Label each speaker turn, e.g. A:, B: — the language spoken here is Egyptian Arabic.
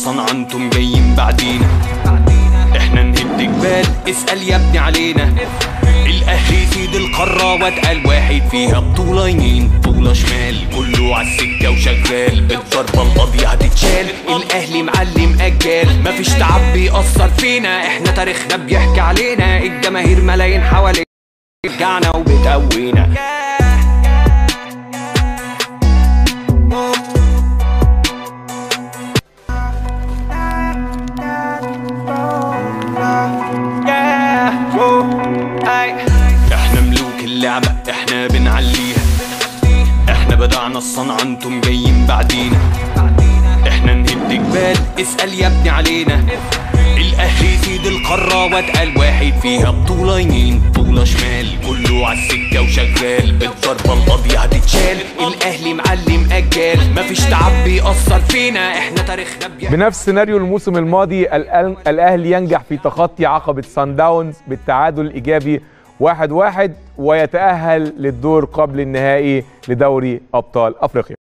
A: الصنعة انتم جايين بعدينا احنا نهد جبال اسأل يا ابني علينا الاهلي سيد القارة واتقل واحد فيها بطولة يمين بطولة شمال كله عالسكة وشغال الضربة القاضية هتتشال الاهلي معلم اجال مفيش تعب بيأثر فينا احنا تاريخنا بيحكي علينا الجماهير ملايين حوالينا رجعنا وبتقوينا Yeah, whoa, أي. احنا ملوك اللعبة احنا بنعليها احنا بدعنا الصنعة انتم جايين بعدينا احنا نهد جبال اسأل يا ابني علينا الاهلي سيد القارة واتقل واحد فيها بطولة يمين بطولة شمال كله عالسكة وشغال الضربة القاضية هتتشال الاهلي معلم اجال مفيش تعب بيأثر فينا احنا تاريخنا بيحكي
B: بنفس سيناريو الموسم الماضي الأل- الاهلي ينجح في تخطي عقبه سان داونز بالتعادل الايجابي واحد واحد ويتاهل للدور قبل النهائي لدوري ابطال افريقيا